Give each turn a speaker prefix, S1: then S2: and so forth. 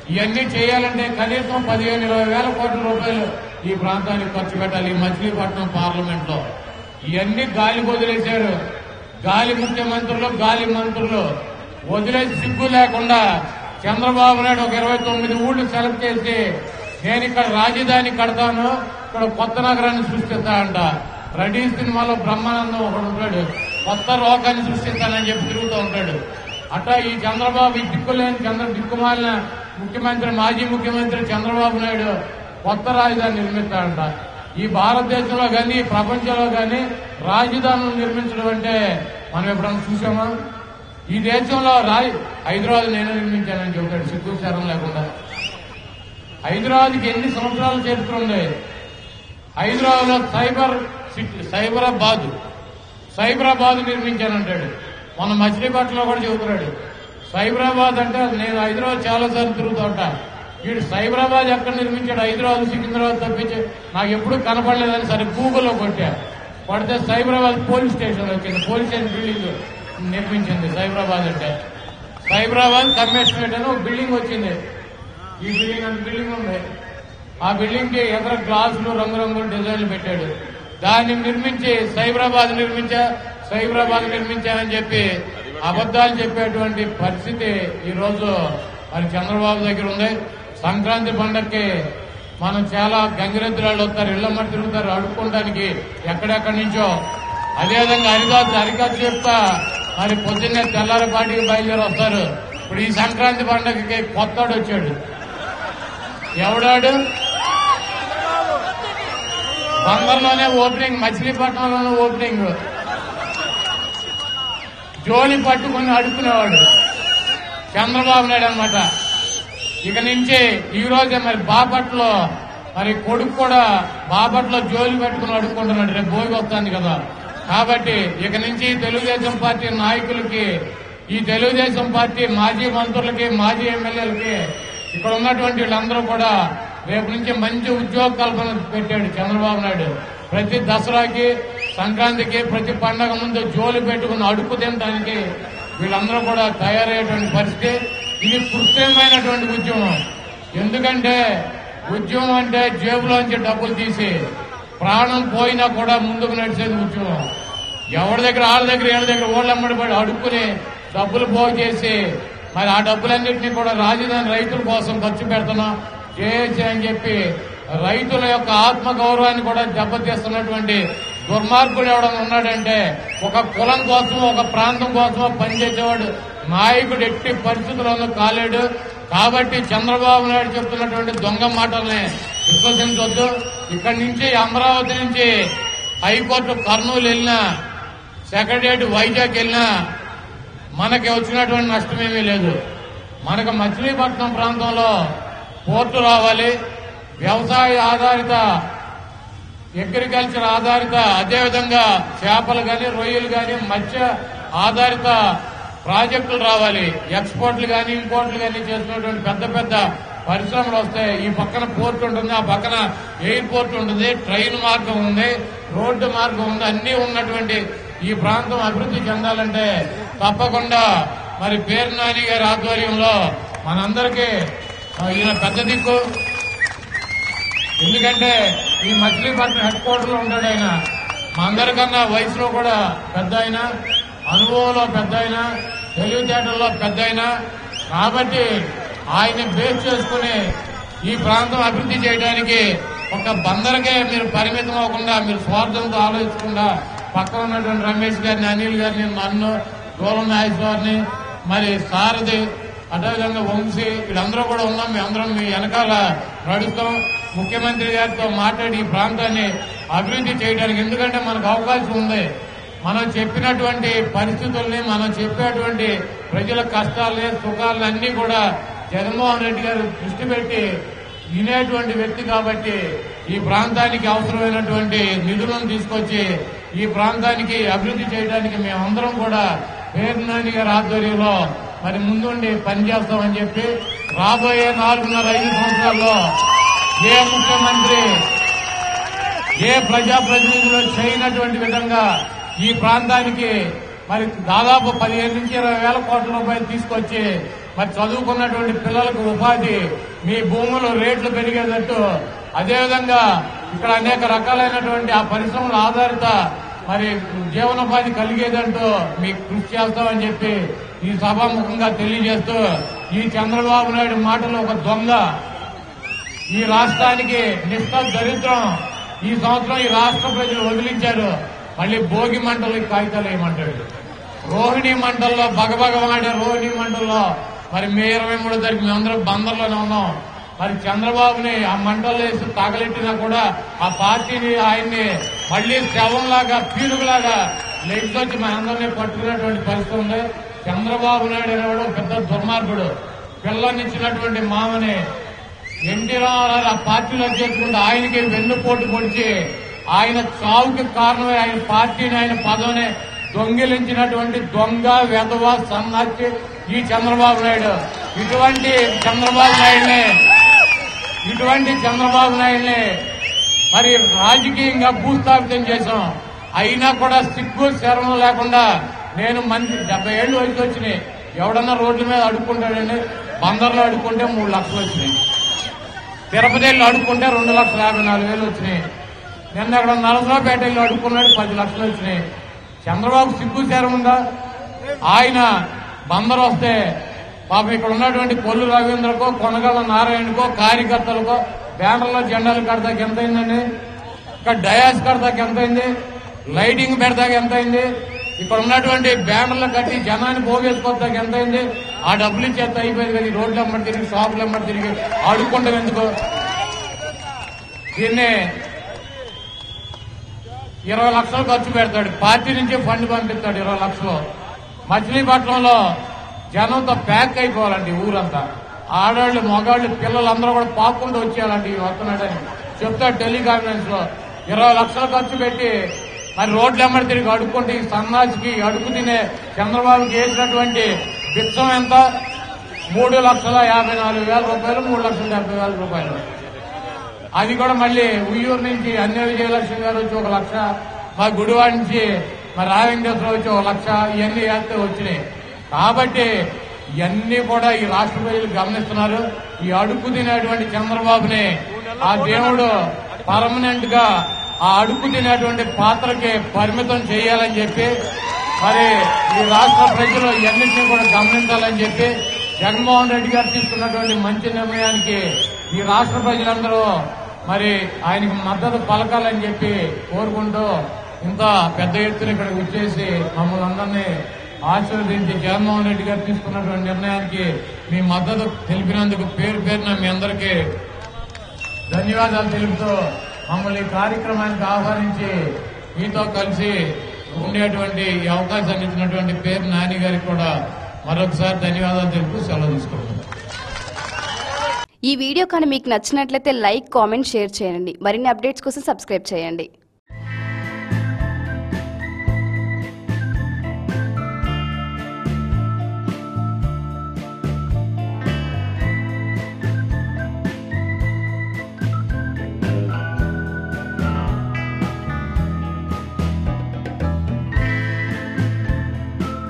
S1: ఇవన్నీ చేయాలంటే కనీసం పదిహేను ఇరవై వేల కోట్ల రూపాయలు ఈ ప్రాంతానికి ఖర్చు పెట్టాలి ఈ మచిలీపట్నం పార్లమెంట్ లో ఇవన్నీ గాలి వదిలేశారు గాలి ముఖ్యమంత్రులు గాలి మంత్రులు వదిలేసి సిగ్గు లేకుండా చంద్రబాబు నాయుడు ఒక ఇరవై తొమ్మిది ఊళ్ళు సెలెక్ట్ చేసి నేను ఇక్కడ రాజధాని కడతాను ఇక్కడ కొత్త నగరాన్ని సృష్టిస్తా అంట రెడీ సినిమాలో బ్రహ్మానందం ఒకడు ఉంటాడు కొత్త లోకాన్ని సృష్టిస్తానని చెప్పి తిరుగుతూ ఉంటాడు అట్లా ఈ చంద్రబాబు ఈ దిక్కులేని చంద్ర దిక్కుమాలిన ముఖ్యమంత్రి మాజీ ముఖ్యమంత్రి చంద్రబాబు నాయుడు కొత్త రాజధాని నిర్మిస్తాడంట ఈ భారతదేశంలో కానీ ఈ ప్రపంచంలో కానీ రాజధానులు నిర్మించడం అంటే మనం ఎప్పుడైనా చూసామా ఈ దేశంలో రాజ హైదరాబాద్ నేను నిర్మించానని చెబుతాడు సిగ్గు శరం లేకుండా హైదరాబాద్కి ఎన్ని సంవత్సరాల చరిత్ర ఉంది హైదరాబాద్ లో సైబర్ సిటీ సైబరాబాద్ సైబరాబాద్ నిర్మించానంటాడు మన మచిలీపట్నంలో కూడా చెబుతున్నాడు సైబరాబాద్ అంటే నేను హైదరాబాద్ చాలా సార్లు తిరుగుతూ ఉంటా వీడు సైబరాబాద్ ఎక్కడ నిర్మించాడు హైదరాబాద్ సికింద్రాబాద్ తప్పించి నాకు ఎప్పుడు కనపడలేదని సరే గూగుల్లో కొట్టా కొడితే సైబరాబాద్ పోలీస్ స్టేషన్ వచ్చింది పోలీస్ స్టేషన్ బిల్డింగ్ నిర్మించింది సైబరాబాద్ అంటే సైబరాబాద్ కమిషనరేట్ అని ఒక బిల్డింగ్ వచ్చింది ఈ బిల్డింగ్ అంత బిల్డింగ్ ఉంది ఆ బిల్డింగ్ కి ఎదుర గ్లాసులు రంగురంగుల డిజైన్లు పెట్టాడు దాన్ని నిర్మించి సైబరాబాద్ నిర్మించా సైబరాబాద్ నిర్మించానని చెప్పి అబద్దాలు చెప్పేటువంటి పరిస్థితి ఈ రోజు మరి చంద్రబాబు దగ్గర ఉంది సంక్రాంతి పండక్కి మనం చాలా గంగిరెద్దులాళ్ళు వస్తారు ఇళ్లమ్మడి తిరుగుతారు అడుక్కోవడానికి ఎక్కడెక్కడి నుంచో అదేవిధంగా హరిదాసు హరికాసు చెప్తా మరి పొద్దున్నే తెల్లారిపాటికి బయలుదేరి వస్తారు ఇప్పుడు ఈ సంక్రాంతి పండగకి కొత్తడు వచ్చాడు ఎవడాడు బందర్లోనే ఓపెనింగ్ మచిలీపట్నంలోనే ఓపెనింగ్ జోలి పట్టుకుని అడుక్కునేవాడు చంద్రబాబు నాయుడు అనమాట ఇక నుంచి ఈ రోజే మరి బాపట్లో మరి కొడుకు కూడా బాపట్లో జోలి పెట్టుకుని అడుక్కుంటున్నాడు రేపు భోగి వస్తుంది కదా కాబట్టి ఇక నుంచి తెలుగుదేశం పార్టీ నాయకులకి ఈ తెలుగుదేశం పార్టీ మాజీ మంత్రులకి మాజీ ఎమ్మెల్యేలకి ఇక్కడ ఉన్నటువంటి వీళ్ళందరూ కూడా రేపు నుంచి మంచి ఉద్యోగ కల్పన పెట్టాడు చంద్రబాబు నాయుడు ప్రతి దసరాకి సంక్రాంతికి ప్రతి పండగ ముందు జోలి పెట్టుకుని అడుక్కు తినడానికి వీళ్ళందరూ కూడా తయారయ్యేటువంటి పరిస్థితి ఇది కృత్రిమైనటువంటి ఉద్యమం ఎందుకంటే ఉద్యమం అంటే జేబులోంచి డబ్బులు తీసి ప్రాణం పోయినా కూడా ముందుకు నడిచేది ఉద్యమం ఎవరి దగ్గర వాళ్ళ దగ్గర వీళ్ళ దగ్గర ఓళ్ళమ్మడి పడి అడుక్కుని డబ్బులు పోగు చేసి మరి ఆ డబ్బులన్నింటినీ కూడా రాజధాని రైతుల కోసం ఖర్చు పెడుతున్నాం చేయొచ్చు అని చెప్పి రైతుల యొక్క ఆత్మ గౌరవాన్ని కూడా దెబ్బతీస్తున్నటువంటి దుర్మార్గుడు ఎవడన్నా ఉన్నాడంటే ఒక కులం కోసం ఒక ప్రాంతం కోసం పనిచేసేవాడు నాయకుడు ఎట్టి పరిస్థితుల్లోనూ కాలేడు కాబట్టి చంద్రబాబు నాయుడు చెప్తున్నటువంటి దొంగ మాటల్ని విశ్వసించవద్దు ఇక్కడి నుంచి అమరావతి నుంచి హైకోర్టు కర్నూలు వెళ్ళినా సెక్రటరియట్ వైజాగ్ వెళ్ళినా మనకి వచ్చినటువంటి నష్టమేమీ లేదు మనకు మచిలీపట్నం ప్రాంతంలో పోర్టు రావాలి వ్యవసాయ ఆధారిత అగ్రికల్చర్ ఆధారిత అదేవిధంగా చేపలు కానీ రొయ్యలు కానీ మత్స్య ఆధారిత ప్రాజెక్టులు రావాలి ఎక్స్పోర్ట్లు కానీ ఇంపోర్ట్లు కానీ చేసినటువంటి పెద్ద పెద్ద పరిశ్రమలు వస్తాయి ఈ పక్కన పోర్ట్ ఉంటుంది ఆ పక్కన ఎయిర్పోర్ట్ ఉంటుంది ట్రైన్ మార్గం ఉంది రోడ్డు మార్గం ఉంది అన్ని ఉన్నటువంటి ఈ ప్రాంతం అభివృద్ధి చెందాలంటే తప్పకుండా మరి పేరు నాని గారి ఆధ్వర్యంలో మనందరికీ ఆ, ఈయన పెద్ద దిక్కు ఎందుకంటే ఈ మచిలీపట్నం హెడ్ క్వార్టర్ లో ఉంటాడు ఆయన మా అందరికన్నా వయసులో కూడా పెద్ద ఆయన అనుభవంలో పెద్ద ఆయన తెలివితేటల్లో పెద్ద ఆయన కాబట్టి ఆయన బేస్ చేసుకుని ఈ ప్రాంతం అభివృద్ధి చేయడానికి ఒక బందరకే మీరు పరిమితం అవ్వకుండా మీరు స్వార్థంతో ఆలోచించకుండా పక్కన ఉన్నటువంటి రమేష్ గారిని అనిల్ గారిని నన్ను గోలం నాగేశ్వరిని మరి సారథి అదేవిధంగా వంశీ వీళ్ళందరూ కూడా ఉన్నాం మీ అందరం మీ వెనకాల నడుస్తాం ముఖ్యమంత్రి గారితో మాట్లాడి ఈ ప్రాంతాన్ని అభివృద్ధి చేయడానికి ఎందుకంటే మనకు అవకాశం ఉంది మనం చెప్పినటువంటి పరిస్థితుల్ని మనం చెప్పేటువంటి ప్రజల కష్టాలని సుఖాలని అన్ని కూడా జగన్మోహన్ రెడ్డి గారు దృష్టి పెట్టి వినేటువంటి వ్యక్తి కాబట్టి ఈ ప్రాంతానికి అవసరమైనటువంటి నిధులను తీసుకొచ్చి ఈ ప్రాంతానికి అభివృద్ధి చేయడానికి మేమందరం కూడా పేర్నాని గారి ఆధ్వర్యంలో మరి ముందుండి పనిచేస్తామని చెప్పి రాబోయే నాలుగున్నర ఐదు సంవత్సరాల్లో ఏ ముఖ్యమంత్రి ఏ ప్రజాప్రతినిధులు చేయనటువంటి విధంగా ఈ ప్రాంతానికి మరి దాదాపు పదిహేను నుంచి ఇరవై వేల కోట్ల రూపాయలు తీసుకొచ్చి మరి చదువుకున్నటువంటి పిల్లలకు ఉపాధి మీ భూములు రేట్లు పెరిగేటట్టు అదేవిధంగా ఇక్కడ అనేక రకాలైనటువంటి ఆ పరిశ్రమల ఆధారిత మరి జీవనోపాధి కలిగేదంటూ మీకు కృషి చేస్తామని చెప్పి ఈ సభాముఖంగా తెలియజేస్తూ ఈ చంద్రబాబు నాయుడు మాటలు ఒక దొంగ ఈ రాష్ట్రానికి నిష్ట దరిద్రం ఈ సంవత్సరం ఈ రాష్ట్ర ప్రజలు వదిలించారు మళ్ళీ భోగి మంటలు కాగితాలు వేయమంటాడు రోహిణి మంటల్లో బగబగవాడే రోహిణి మంటల్లో మరి మే ఇరవై మూడో తారీఖు మేమందరం బందర్లోనే ఉన్నాం మరి చంద్రబాబుని ఆ మంటల్లో వేసి తగలెట్టినా కూడా ఆ పార్టీని ఆయన్ని మళ్లీ శవంలాగా పీడుగులాగా లేచి మనందరినీ పట్టుకున్నటువంటి పరిస్థితి ఉంది చంద్రబాబు నాయుడు అనేవాడు పెద్ద దుర్మార్గుడు పిల్లనిచ్చినటువంటి మామని ఎన్టీ రామారావు ఆ పార్టీలో చేర్చుకుంటే ఆయనకి వెన్నుపోటు పొడిచి ఆయన చావుకి కారణమే ఆయన పార్టీని ఆయన పదవిని దొంగిలించినటువంటి దొంగ వెధవ సన్నాచి ఈ చంద్రబాబు నాయుడు ఇటువంటి చంద్రబాబు నాయుడిని ఇటువంటి చంద్రబాబు నాయుడిని మరి రాజకీయంగా భూస్థాపితం చేశాం అయినా కూడా సిగ్గు శరణం లేకుండా నేను మంచి డెబ్బై ఏళ్ళు వయసు వచ్చినాయి ఎవడన్నా రోడ్ల మీద అడుక్కుంటాడండి బందర్లో అడుక్కుంటే మూడు లక్షలు వచ్చినాయి తిరుపతి వెళ్ళి అడుక్కుంటే రెండు లక్షల యాభై నాలుగు వేలు వచ్చినాయి నిన్న అక్కడ నరసరావుపేట వెళ్ళి అడుక్కున్నాడు పది లక్షలు వచ్చినాయి చంద్రబాబు సిగ్గు శరం ఉందా ఆయన బందరు వస్తే పాపం ఇక్కడ ఉన్నటువంటి కొల్లు రవీంద్రకో కొనగల నారాయణకో కార్యకర్తలకో బ్యానర్లో జెండాలు కడతాకి ఎంత అయిందండి ఇక్కడ డయాస్ కడతాకి ఎంత అయింది లైటింగ్ పెడతాకి ఎంత అయింది ఇక్కడ ఉన్నటువంటి బ్యానర్లు కట్టి జనాన్ని పోగేసుకోవడానికి ఎంత అయింది ఆ డబ్బులు ఇచ్చేస్తే అయిపోయింది కదా ఈ రోడ్లు అమ్మడి తిరిగి షాపులు అమ్మడి తిరిగి అడుక్కుంటాం ఎందుకు దీన్ని ఇరవై లక్షలు ఖర్చు పెడతాడు పార్టీ నుంచి ఫండ్ పంపిస్తాడు ఇరవై లక్షలు మచిలీపట్నంలో జనంతో ప్యాక్ అయిపోవాలండి ఈ ఊరంతా ఆడవాళ్ళు మగవాళ్ళు పిల్లలందరూ కూడా పాక్కుంటూ వచ్చేయాలండి ఈ వస్తున్నాడని చెప్తాడు టెలికాన్ఫరెన్స్ లో ఇరవై లక్షలు ఖర్చు పెట్టి మరి రోడ్లు ఎమ్మడి తిరిగి అడుక్కుంటే ఈ సన్నాసికి అడుగు తినే చంద్రబాబుకి వేసినటువంటి బిచ్చం ఎంత మూడు లక్షల యాభై నాలుగు వేల రూపాయలు మూడు లక్షల డెబ్బై వేల రూపాయలు అది కూడా మళ్ళీ ఉయ్యూరు నుంచి అన్య విజయలక్ష్మి గారు వచ్చి ఒక లక్ష మా గుడివాడ నుంచి మరి రావేంకటేశ్వర వచ్చి ఒక లక్ష ఇవన్నీ వేస్తే వచ్చినాయి కాబట్టి ఇవన్నీ కూడా ఈ రాష్ట్ర ప్రజలు గమనిస్తున్నారు ఈ అడుగు తినేటువంటి చంద్రబాబుని ఆ దేవుడు పర్మనెంట్ గా ఆ అడుగు తినేటువంటి పాత్రకి పరిమితం చేయాలని చెప్పి మరి ఈ రాష్ట్ర ప్రజలు ఇవన్నింటినీ కూడా గమనించాలని చెప్పి జగన్మోహన్ రెడ్డి గారు తీసుకున్నటువంటి మంచి నిర్ణయానికి ఈ రాష్ట్ర ప్రజలందరూ మరి ఆయనకు మద్దతు పలకాలని చెప్పి కోరుకుంటూ ఇంత పెద్ద ఎత్తున ఇక్కడ వచ్చేసి మమ్మల్ని అందరినీ ఆశీర్వదించి జగన్మోహన్ రెడ్డి గారు తీసుకున్నటువంటి నిర్ణయానికి మీ మద్దతు తెలిపినందుకు పేరు పేరున మీ అందరికీ ధన్యవాదాలు తెలుపుతూ మమ్మల్ని ఈ కార్యక్రమానికి ఆహ్వానించి మీతో కలిసి ఉండేటువంటి ఈ అవకాశాన్ని ఇచ్చినటువంటి పేరు నాని గారికి కూడా మరొకసారి ధన్యవాదాలు తెలుపుతూ సెలవు తీసుకుంటున్నాను
S2: ఈ వీడియో కానీ మీకు నచ్చినట్లయితే లైక్ కామెంట్ షేర్ చేయండి మరిన్ని అప్డేట్స్ కోసం సబ్స్క్రైబ్ చేయండి